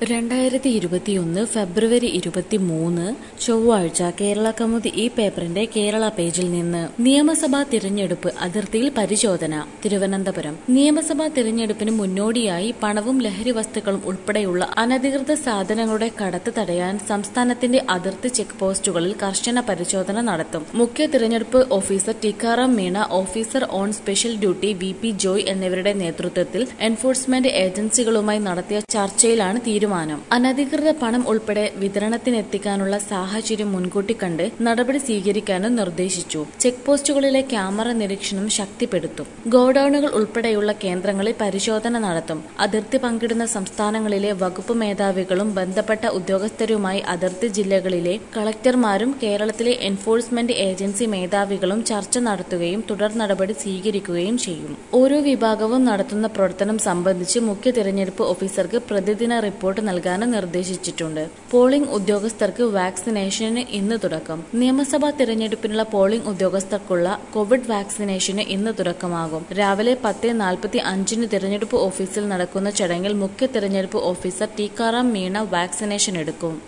രണ്ടായിരത്തി ഇരുപത്തിയൊന്ന് ഫെബ്രുവരി ഇരുപത്തിമൂന്ന് ചൊവ്വാഴ്ച കേരള കൗമുദി ഈ പേപ്പറിന്റെ കേരള പേജിൽ നിന്ന് നിയമസഭാ തിരഞ്ഞെടുപ്പ് അതിർത്തിയിൽ പരിശോധന തിരുവനന്തപുരം നിയമസഭാ തിരഞ്ഞെടുപ്പിന് മുന്നോടിയായി പണവും ലഹരി വസ്തുക്കളും ഉൾപ്പെടെയുള്ള അനധികൃത സാധനങ്ങളുടെ കടത്ത് തടയാൻ സംസ്ഥാനത്തിന്റെ അതിർത്തി ചെക്ക് പോസ്റ്റുകളിൽ കർശന പരിശോധന നടത്തും മുഖ്യ തിരഞ്ഞെടുപ്പ് officer Tikaram Meena officer on special duty V P Joy എന്നിവരുടെ നേതൃത്വത്തിൽ എൻഫോഴ്സ്മെന്റ് ഏജൻസികളുമായി നടത്തിയ ചർച്ചയിലാണ് തീരുമാനം അനധികൃത പണം ഉൾപ്പെടെ വിതരണത്തിനെത്തിക്കാനുള്ള സാഹചര്യം മുൻകൂട്ടി കണ്ട് നടപടി സ്വീകരിക്കാനും നിർദ്ദേശിച്ചു ചെക്ക് പോസ്റ്റുകളിലെ ക്യാമറ നിരീക്ഷണം ശക്തിപ്പെടുത്തും ഗോഡൌണുകൾ ഉൾപ്പെടെയുള്ള കേന്ദ്രങ്ങളിൽ പരിശോധന നടത്തും അതിർത്തി പങ്കിടുന്ന സംസ്ഥാനങ്ങളിലെ വകുപ്പ് മേധാവികളും ബന്ധപ്പെട്ട ഉദ്യോഗസ്ഥരുമായി അതിർത്തി ജില്ലകളിലെ കളക്ടർമാരും കേരളത്തിലെ എൻഫോഴ്സ്മെന്റ് ഏജൻസി മേധാവികളും ചർച്ച നടത്തുകയും തുടർ നടപടി സ്വീകരിക്കുകയും ചെയ്യും ഓരോ വിഭാഗവും നടത്തുന്ന പ്രവർത്തനം സംബന്ധിച്ച് മുഖ്യ തിരഞ്ഞെടുപ്പ് ഓഫീസർക്ക് പ്രതിദിന റിപ്പോർട്ട് നൽകാനും നിർദ്ദേശിച്ചിട്ടുണ്ട് പോളിംഗ് ഉദ്യോഗസ്ഥർക്ക് വാക്സിനേഷന് ഇന്ന് തുടക്കം നിയമസഭാ തിരഞ്ഞെടുപ്പിനുള്ള പോളിംഗ് ഉദ്യോഗസ്ഥർക്കുള്ള കോവിഡ് വാക്സിനേഷന് ഇന്ന് തുടക്കമാകും രാവിലെ പത്ത് നാൽപ്പത്തി അഞ്ചിന് തിരഞ്ഞെടുപ്പ് ഓഫീസിൽ നടക്കുന്ന ചടങ്ങിൽ മുഖ്യ തിരഞ്ഞെടുപ്പ് ഓഫീസർ ടിക്കാറാം മീണ വാക്സിനേഷൻ എടുക്കും